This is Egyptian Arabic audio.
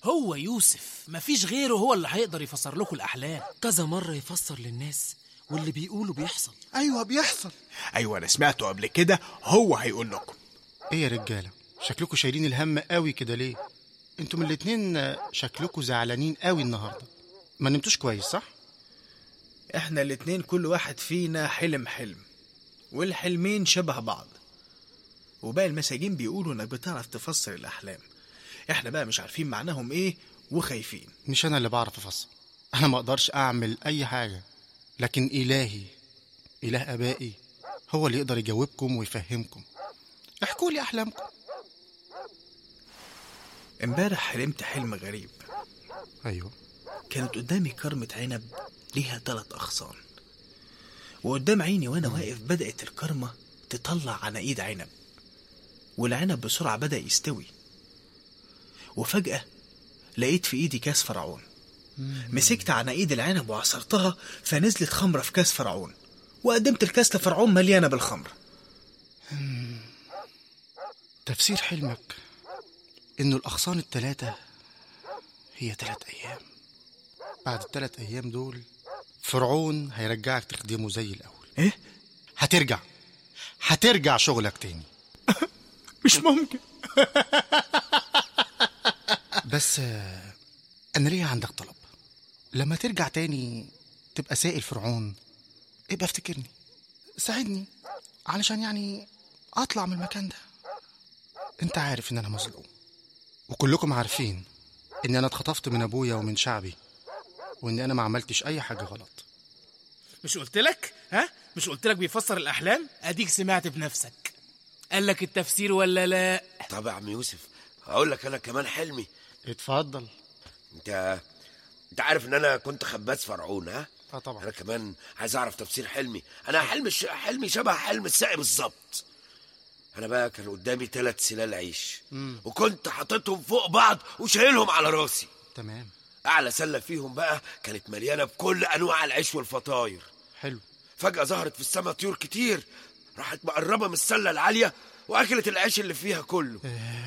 هو يوسف مفيش غيره هو اللي هيقدر يفسر لكم الأحلام كذا مرة يفسر للناس واللي بيقولوا بيحصل ايوه بيحصل ايوه انا سمعته قبل كده هو هيقول لكم ايه يا رجاله شكلكم شايلين الهم قوي كده ليه انتم الاتنين شكلكم زعلانين قوي النهارده ما نمتوش كويس صح احنا الاتنين كل واحد فينا حلم حلم والحلمين شبه بعض وباقي المساجين بيقولوا انك بتعرف تفسر الاحلام احنا بقى مش عارفين معناهم ايه وخايفين مش انا اللي بعرف افسر انا ما اقدرش اعمل اي حاجه لكن الهي اله ابائي هو اللي يقدر يجاوبكم ويفهمكم احكوا لي احلامكم امبارح حلمت حلم غريب ايوه كانت قدامي كرمة عنب ليها تلات أغصان وقدام عيني وأنا واقف بدأت الكرمة تطلع عناقيد عنب والعنب بسرعة بدأ يستوي وفجأة لقيت في إيدي كاس فرعون مسكت عناقيد العنب وعصرتها فنزلت خمرة في كاس فرعون وقدمت الكاس لفرعون مليانة بالخمر تفسير حلمك انه الاغصان التلاتة هي تلات ايام بعد التلات ايام دول فرعون هيرجعك تخدمه زي الاول إيه؟ هترجع هترجع شغلك تاني مش ممكن بس آه، انا ليا عندك طلب لما ترجع تاني تبقى سائل فرعون ابقى افتكرني ساعدني علشان يعني اطلع من المكان ده انت عارف ان انا مظلوم وكلكم عارفين ان انا اتخطفت من ابويا ومن شعبي وان انا ما عملتش اي حاجه غلط مش قلت لك ها مش قلت لك بيفسر الأحلام أديك سمعت بنفسك قال لك التفسير ولا لا طب يا عم يوسف هقول لك انا كمان حلمي اتفضل انت انت عارف ان انا كنت خباز فرعون ها اه طبعا انا كمان عايز اعرف تفسير حلمي انا حلم ش... حلمي شبه حلم الساقي بالظبط انا بقى كان قدامي ثلاث سلال عيش وكنت حاططهم فوق بعض وشايلهم على راسي تمام اعلى سله فيهم بقى كانت مليانه بكل انواع العيش والفطاير حلو فجاه ظهرت في السماء طيور كتير راحت مقربه من السله العاليه واكلت العيش اللي فيها كله